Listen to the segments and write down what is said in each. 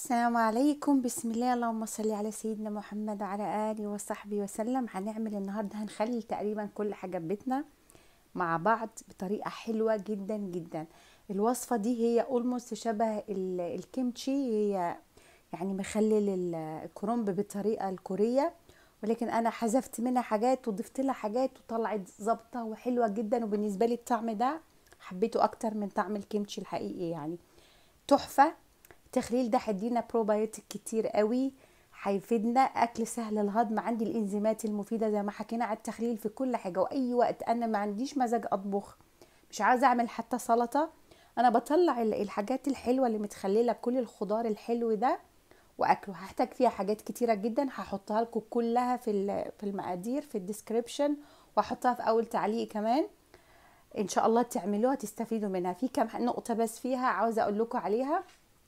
السلام عليكم بسم الله اللهم صل على سيدنا محمد وعلى آله وصحبه وسلم هنعمل النهاردة هنخلي تقريبا كل حاجة في بيتنا مع بعض بطريقة حلوة جدا جدا الوصفة دي هي اولموست شبه ال- الكيمتشي هي يعني مخلل ال- الكرنب بالطريقة الكورية ولكن انا حذفت منها حاجات وضفت لها حاجات وطلعت ظابطة وحلوة جدا وبالنسبة لي الطعم ده حبيته اكتر من طعم الكيمتشي الحقيقي يعني تحفة التخليل ده هيدينا بروبايوتيك كتير قوي هيفيدنا اكل سهل الهضم عندي الانزيمات المفيده زي ما حكينا على التخليل في كل حاجه واي وقت انا ما عنديش مزاج اطبخ مش عايزه اعمل حتى سلطه انا بطلع ال- الحاجات الحلوه اللي متخلله كل الخضار الحلو ده واكله هحتاج فيها حاجات كتيره جدا هحطها لكم كلها في ال- في المقادير في الديسكريبشن واحطها في اول تعليق كمان ان شاء الله تعملوها تستفيدوا منها في كام نقطه بس فيها عاوزه اقول لكم عليها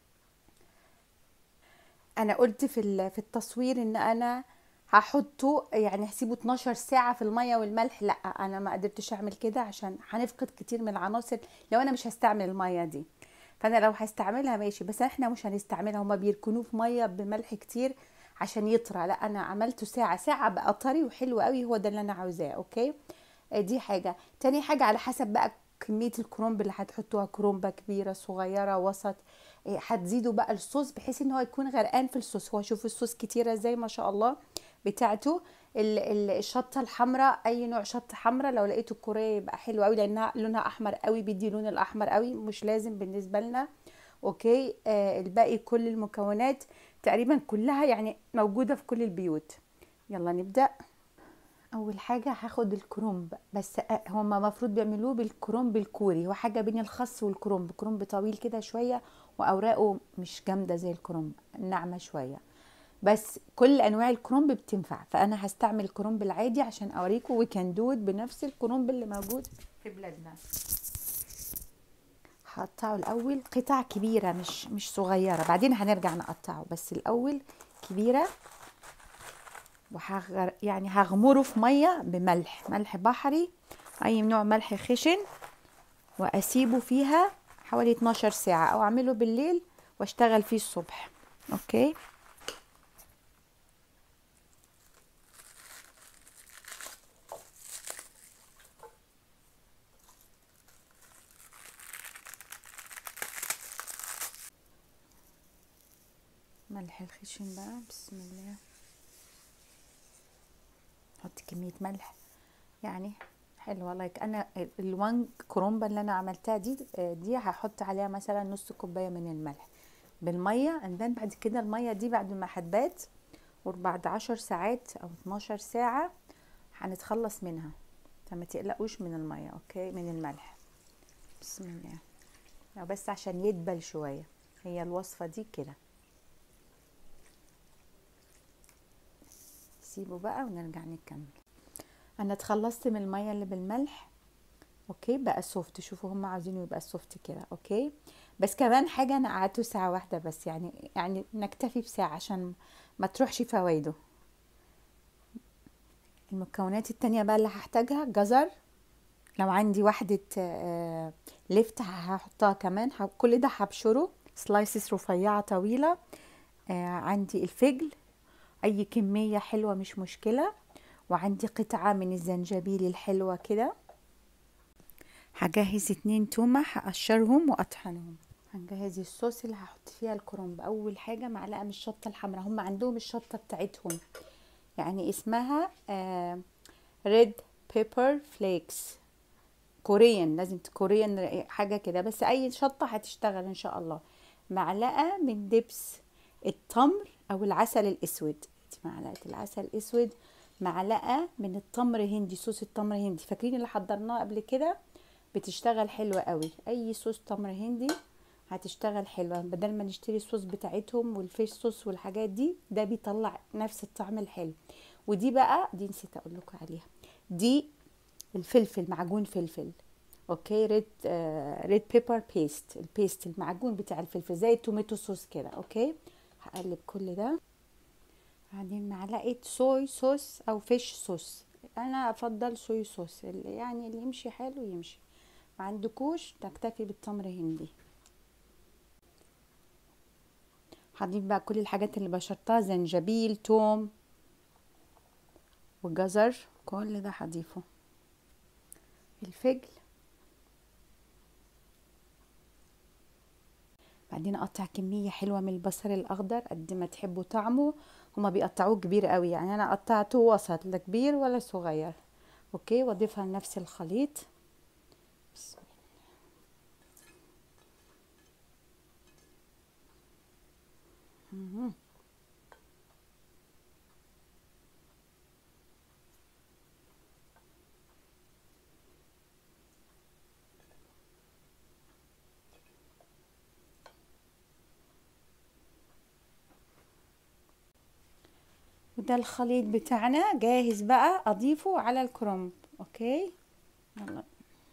انا قلت في ال- في التصوير ان انا هحطه يعني هسيبه 12 ساعة في المية والملح لا انا ما قدرتش اعمل كده عشان هنفقد كتير من العناصر لو انا مش هستعمل المية دي فانا لو هستعملها ماشي بس احنا مش هنستعملها هما بيركنوه في مية بملح كتير عشان يطرى لا انا عملته ساعة ساعة بقى طري وحلو قوي هو ده اللي انا عاوزاه اوكي آه، دي حاجة تاني حاجة على حسب بقى كمية الكرنب اللي هتحطوها كرنبة كبيرة صغيرة وسط إيه، هتزيدوا بقى الصوص بحيث ان هو يكون غرقان في الصوص هو شوفوا الصوص كتيرة ازاي ما شاء الله بتاعته ال- ال- الشطة الحمراء اي نوع شطة حمراء لو لقيتوا كورية يبقى حلو قوي لانها لونها احمر قوي بيدي لون الاحمر قوي مش لازم بالنسبة لنا اوكي آه الباقي كل المكونات تقريبا كلها يعني موجودة في كل البيوت يلا نبدأ اول حاجه هاخد الكرنب بس أ- هما المفروض بيعملوه بالكرنب الكوري هو حاجه بين الخس والكرنب كرنب طويل كده شويه واوراقه مش جامده زي الكرنب ناعمه شويه بس كل انواع الكرنب بتنفع فانا هستعمل الكرنب العادي عشان اوريكم وكندود بنفس الكرنب اللي موجود في بلادنا هقطعه الاول قطع كبيره مش مش صغيره بعدين هنرجع نقطعه بس الاول كبيره وهغر يعني هغمره في ميه بملح ملح بحري اي نوع ملح خشن واسيبه فيها حوالي 12 ساعه او اعمله بالليل واشتغل فيه الصبح اوكي ملح الخشن بقى بسم الله حط كمية ملح يعني حلوة لايك انا الوان كرومبا اللي انا عملتها دي دي هحط عليها مثلا نص كوباية من الملح بالمية اندن بعد كده المية دي بعد ما هتبات وبعد عشر ساعات او 12 ساعة هنتخلص منها فما تقلقوش من المية اوكي من الملح بسم الله لو بس عشان يدبل شوية هي الوصفة دي كده سيبه بقى ونرجع نكمل انا اتخلصت من الميه اللي بالملح اوكي بقى سوفت شوفوا هم عاوزينه يبقى سوفت كده اوكي بس كمان حاجه انا قعدته ساعه واحده بس يعني يعني نكتفي بساعه عشان ما تروحش فوائده المكونات التانية بقى اللي هحتاجها جزر لو عندي واحدة آه، لفت هحطها كمان ه- كل ده هبشره سلايسز رفيعة طويلة آه، عندي الفجل اي كمية حلوة مش مشكلة وعندي قطعة من الزنجبيل الحلوة كده هجهز اتنين تومة هقشرهم واطحنهم هنجهز الصوص اللي هحط فيها الكرنب اول حاجة معلقة من الشطة الحمراء هم عندهم الشطة بتاعتهم يعني اسمها ريد بيبر فليكس كوريان لازم ت- كوريان حاجة كده بس اي شطة هتشتغل ان شاء الله معلقة من دبس التمر او العسل الاسود دي معلقة العسل الاسود معلقة من التمر هندي صوص التمر هندي فاكرين اللي حضرناه قبل كده بتشتغل حلوة قوي اي صوص تمر هندي هتشتغل حلوة بدل ما نشتري الصوص بتاعتهم والفيش صوص والحاجات دي ده بيطلع نفس الطعم الحلو ودي بقى دي نسيت اقول لكم عليها دي الفلفل معجون فلفل اوكي ريد آه ريد بيبر بيست البيست المعجون بتاع الفلفل زي التوميتو صوص كده اوكي هقلب كل ده بعدين معلقه صويا صوص او فيش صوص انا افضل صويا صوص اللي يعني اللي يمشي حلو يمشي ما عندكوش تكتفي بالتمر هندي هضيف بقى كل الحاجات اللي بشرتها زنجبيل توم وجزر كل ده هضيفه الفجل بعدين اقطع كميه حلوه من البصل الاخضر قد ما تحبوا طعمه هما بيقطعوه كبير قوي يعني انا قطعته وسط لا كبير ولا صغير اوكي واضيفها لنفس الخليط بسم الله مهم. وده الخليط بتاعنا جاهز بقى اضيفه على الكرنب اوكي يلا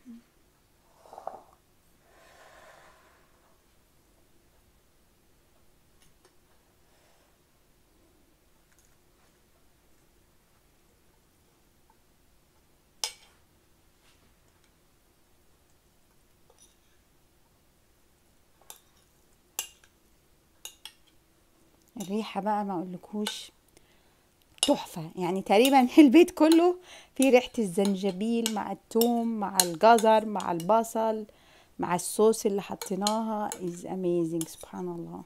الريحة بقى ما اقولكوش تحفة يعني تقريبا البيت كله فيه ريحة الزنجبيل مع الثوم مع الجزر مع البصل مع الصوص اللي حطيناها is amazing سبحان الله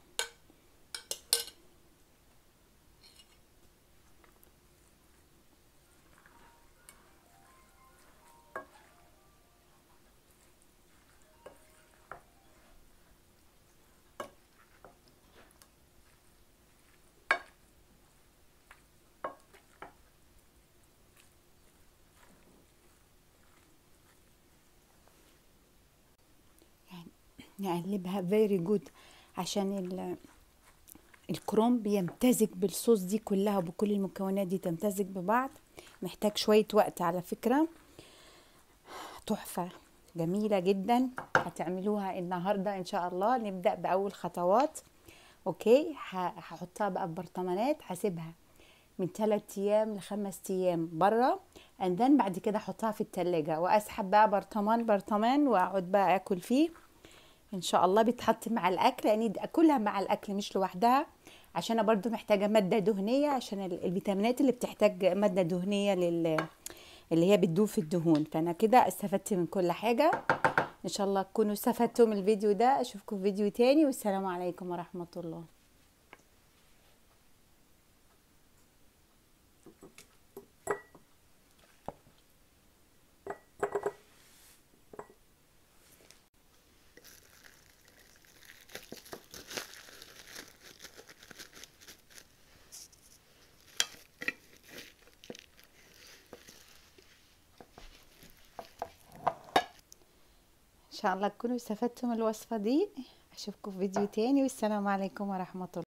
يعني نقلبها very good عشان ال الكرومب يمتزج بالصوص دي كلها وبكل المكونات دي تمتزج ببعض محتاج شوية وقت على فكرة تحفة جميلة جدا هتعملوها النهاردة ان شاء الله نبدأ بأول خطوات اوكي هحطها بقى في برطمانات هسيبها من 3 ايام لخمس ايام بره and then بعد كده احطها في التلاجة واسحب بقى برطمان برطمان واقعد بقى اكل فيه ان شاء الله بيتحط مع الاكل يعني اكلها مع الاكل مش لوحدها عشان انا برضو محتاجه ماده دهنيه عشان الفيتامينات اللي بتحتاج ماده دهنيه لل اللي هي بتدوب في الدهون فانا كده استفدت من كل حاجه ان شاء الله تكونوا استفدتوا من الفيديو ده اشوفكم في فيديو تاني والسلام عليكم ورحمه الله ان شاء الله تكونوا استفدتوا من الوصفه دي اشوفكم في فيديو تاني والسلام عليكم ورحمه الله